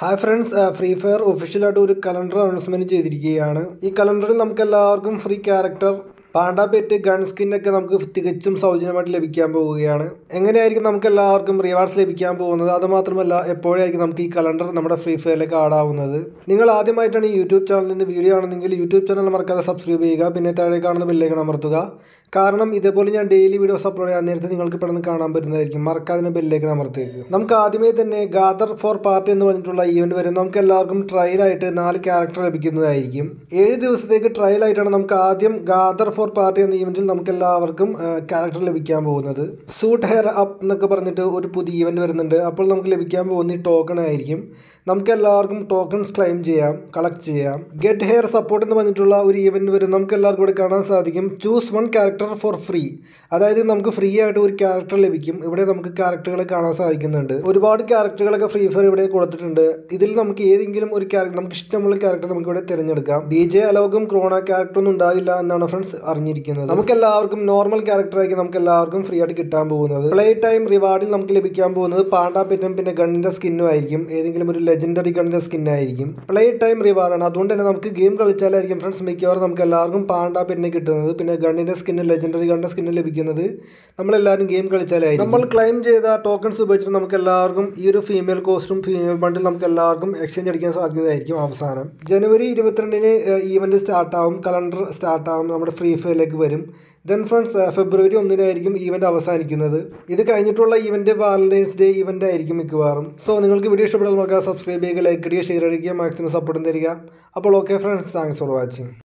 hi friends free fire ഒഫീഷ്യലായിട്ട് ഒരു calendar announcement ചെയ്തിരിക്കുകയാണ് ഈ കലണ്ടറിൽ നമുക്ക് എല്ലാവർക്കും free character panda pet gun സ്കിന്നൊക്കെ നമുക്ക് തികച്ചും സൗജന്യമായിട്ട് ലഭിക്കാൻ പോവുകയാണ് എങ്ങനെയായിരിക്കും നമുക്ക് എല്ലാവർക്കും റിവാർഡ്സ് ലഭിക്കാൻ പോകുന്നത് അതുമാത്രമല്ല എപ്പോഴായിരിക്കും നമുക്ക് ഈ കലണ്ടർ നമ്മുടെ ഫ്രീ ഫയറിലേക്ക് ആടാവുന്നത് നിങ്ങൾ ആദ്യമായിട്ടാണ് ഈ യൂട്യൂബ് ചാനലിൽ നിന്ന് വീഡിയോ ആണെന്നെങ്കിൽ യൂട്യൂബ് ചാനൽ മറക്കാതെ സബ്സ്ക്രൈബ് ചെയ്യുക പിന്നെ താഴെ കാണുന്ന ബെല്ലേക്കണം അമർത്തുക കാരണം ഇതേപോലെ ഞാൻ ഡെയിലി വീഡിയോസ് അപ്ലോഡ് ചെയ്യാൻ നേരത്തെ നിങ്ങൾക്ക് പെട്ടെന്ന് കാണാൻ പറ്റുന്നതായിരിക്കും മറക്കാതെ ബെല്ലേക്കണം അമർത്തേക്ക് നമുക്ക് ആദ്യമേ തന്നെ ഗാദർ ഫോർ പാർട്ടി എന്ന് പറഞ്ഞിട്ടുള്ള ഈവൻറ്റ് വരും നമുക്ക് എല്ലാവർക്കും ട്രയലായിട്ട് നാല് ക്യാരക്ടർ ലഭിക്കുന്നതായിരിക്കും ഏഴ് ദിവസത്തേക്ക് ട്രയലായിട്ടാണ് നമുക്ക് ആദ്യം ഗാദർ ഫോർ പാർട്ടി എന്ന ഈവൻറ്റിൽ നമുക്ക് എല്ലാവർക്കും ക്യാരക്ടർ ലഭിക്കാൻ പോകുന്നത് സൂട്ട് ഹെയർ അപ്പ് എന്നൊക്കെ പറഞ്ഞിട്ട് ഒരു പുതിയ ഈവൻറ്റ് വരുന്നുണ്ട് അപ്പോൾ നമുക്ക് ലഭിക്കാൻ പോകുന്ന ഈ ടോക്കൺ ആയിരിക്കും നമുക്ക് എല്ലാവർക്കും ടോക്കൺസ് ക്ലെയിം ചെയ്യാം കളക്ട് ചെയ്യാം ഗെറ്റ് ഹെയർ സപ്പോർട്ട് എന്ന് പറഞ്ഞിട്ടുള്ള ഒരു ഈവൻറ്റ് വരും നമുക്ക് എല്ലാവർക്കും ഇവിടെ കാണാൻ സാധിക്കും choose one character for free അതായത് നമുക്ക് ഫ്രീ ആയിട്ട് ഒരു ക്യാരക്ടർ ലഭിക്കും ഇവിടെ നമുക്ക് ക്യാരക്ടറുകൾ കാണാൻ സാധിക്കുന്നുണ്ട് ഒരുപാട് ക്യാരക്ടറുകളൊക്കെ ഫ്രീ ഫയർ ഇവിടെ കൊടുത്തിട്ടുണ്ട് ഇതിൽ നമുക്ക് ഏതെങ്കിലും ഒരു ക്യാരക്ടർ നമുക്ക് ഇഷ്ടമുള്ള ക്യാരക്ടർ നമുക്ക് ഇവിടെ തിരഞ്ഞെടുക്കാം ഡി ജെ അലോകും ക്രോണ ക്യാരക്ടർ ഒന്നും ഉണ്ടാവില്ല എന്നാണ് ഫ്രണ്ട്സ് അറിഞ്ഞിരിക്കുന്നത് നമുക്ക് എല്ലാവർക്കും നോർമൽ ക്യാരക്ടർ ആയിരിക്കും നമുക്ക് എല്ലാവർക്കും ഫ്രീ ആയിട്ട് കിട്ടാൻ പോകുന്നത് പ്ലേ ടൈം റിവാർഡിൽ നമുക്ക് ലഭിക്കാൻ പോകുന്നത് പാണ്ട പെറ്റും പിന്നെ ഗണ്ണിന്റെ സ്കിന്നും ആയിരിക്കും ഏതെങ്കിലും ഒരു ലെജൻഡറി ഗണ്ണിന്റെ സ്കിൻ ആയിരിക്കും പ്ലേ ടൈം റിവാർഡാണ് അതുകൊണ്ട് തന്നെ നമുക്ക് ഗെയിം കളിച്ചാലായിരിക്കും ഫ്രണ്ട്സ് മിക്കവാറും നമുക്ക് എല്ലാവർക്കും പാണ്ട പെറ്റിനെ കിട്ടുന്നത് പിന്നെ ഗണ്ണിന്റെ സ്കിന്ന് ലെജൻഡറി ഗണ്ണിന്റെ സ്കിന്ന് ലഭിക്കുന്നത് നമ്മളെല്ലാവരും ഗെയിം കളിച്ചാലായിരിക്കും നമ്മൾ ക്ലെയിം ചെയ്ത ടോക്കൺസ് ഉപയോഗിച്ചിട്ട് നമുക്ക് എല്ലാവർക്കും ഈ ഒരു ഫീമെയിൽ കോസ്റ്റും ഫീമെയിൽ ബണ്ടിൽ നമുക്ക് എല്ലാവർക്കും എക്സ്ചേഞ്ച് അടിക്കാൻ സാധ്യതയായിരിക്കും അവസാനം ജനുവരി ഇരുപത്തിരണ്ടിന് ഈവൻറ്റ് സ്റ്റാർട്ടാവും കലണ്ടർ സ്റ്റാർട്ടാവും നമ്മുടെ ഫ്രീ ഫയറിലേക്ക് വരും ദെൻ ഫ്രണ്ട്സ് ഫെബ്രുവരി ഒന്നിനായിരിക്കും ഈവൻറ്റ് അവസാനിക്കുന്നത് ഇത് കഴിഞ്ഞിട്ടുള്ള ഈവൻറ്റ് വാലന്റൈൻസ് ഡേ ഈവൻ്റ് ആയിരിക്കും മിക്കവാറും സോ നിങ്ങൾക്ക് വീഡിയോ ഇഷ്ടപ്പെട്ടാൽ നമുക്ക് സബ്സ്ക്രൈബ് ചെയ്യുക ലൈക്ക് ചെയ്യുക ഷെയർ ചെയ്യുക മാക്സിമം സപ്പോർട്ടും തരിക അപ്പോൾ okay friends thanks for watching